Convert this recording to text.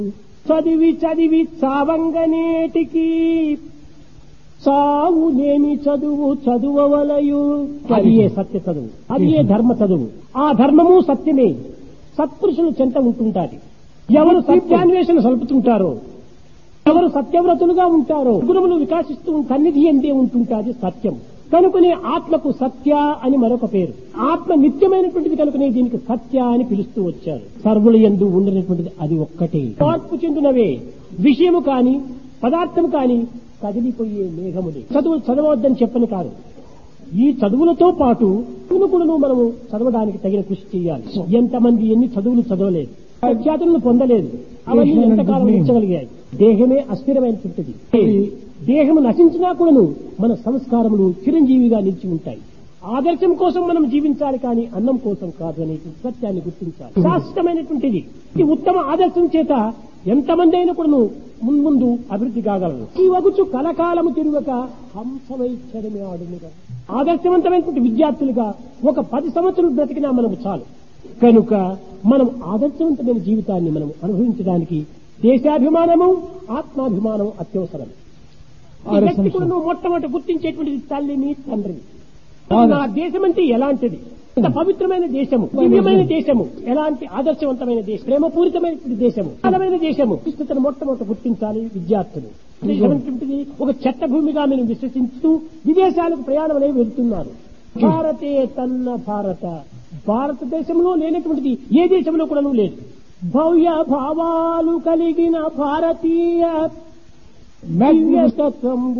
చదివి చదివి చావంగనేటికి చావునేమి చదువు చదువవలయు అది ఏ సత్య చదువు అది ఏ ధర్మ చదువు ఆ ధర్మము సత్యమే సత్పురుషులు చెంత ఉంటుంటారు ఎవరు సత్యాన్వేషణ సలుపుతుంటారో ఎవరు సత్యవ్రతులుగా ఉంటారో గురువులు వికాసిస్తూ సన్నిధి ఎందే ఉంటుంటాది సత్యం కనుకనే ఆత్మకు సత్య అని మరొక పేరు ఆత్మ నిత్యమైనటువంటిది కనుకనే దీనికి సత్య అని పిలుస్తూ వచ్చారు సర్వుల ఎందు ఉండినటువంటిది అది ఒక్కటే మార్పు చెందినవే విషయము కాని పదార్థం కాని కదిలిపోయే మేఘములే చదువులు చదవద్దని చెప్పని కాదు ఈ చదువులతో పాటు కునుకులను మనము చదవడానికి తగిన కృషి చేయాలి ఎంతమంది ఎన్ని చదువులు చదవలేదు ప్రఖ్యాతులను పొందలేదు అవన్నీ ఎంతకాలం ఉంచగలిగాయి దేహమే అస్థిరమైనటువంటిది దేహము నశించినా కూడాను మన సంస్కారములు చిరంజీవిగా నిలిచి ఉంటాయి ఆదర్శం కోసం మనం జీవించాలి కానీ అన్నం కోసం కాదు అనే సత్యాన్ని గుర్తించాలి శాశ్వతమైనటువంటిది ఈ ఉత్తమ ఆదర్శం చేత ఎంతమంది అయినా కూడాను మున్ముందు అభివృద్ధి కాగలరు ఈ వగుచు కలకాలము తిరుగక హంసవైచ్చరమే ఆడునుగా ఆదర్శవంతమైనటువంటి విద్యార్థులుగా ఒక పది సంవత్సరాలు బ్రతికినా మనకు చాలు కనుక మనం ఆదర్శవంతమైన జీవితాన్ని మనం అనుభవించడానికి దేశాభిమానము ఆత్మాభిమానం అత్యవసరం ఈ వ్యక్తి కూడా నువ్వు మొట్టమొదటి గుర్తించేటువంటిది తల్లిని తండ్రిని నా దేశం అంటే ఎలాంటిది ఇంత పవిత్రమైన దేశము దివ్యమైన దేశము ఎలాంటి ఆదర్శవంతమైన దేశం ప్రేమపూరితమైనటువంటి దేశము బలమైన దేశము విస్తృతను మొట్టమొదటి గుర్తించాలి విద్యార్థులు దేశం అనేటువంటిది ఒక చెత్త భూమిగా మేము విశ్వసిస్తూ విదేశాలకు ప్రయాణం అనేవి వెళ్తున్నారు భారతే తన్న భారత భారతదేశంలో లేనటువంటిది ఏ దేశంలో కూడా లేదు భవ్య భావాలు కలిగిన భారతీయ దివ్యతత్వం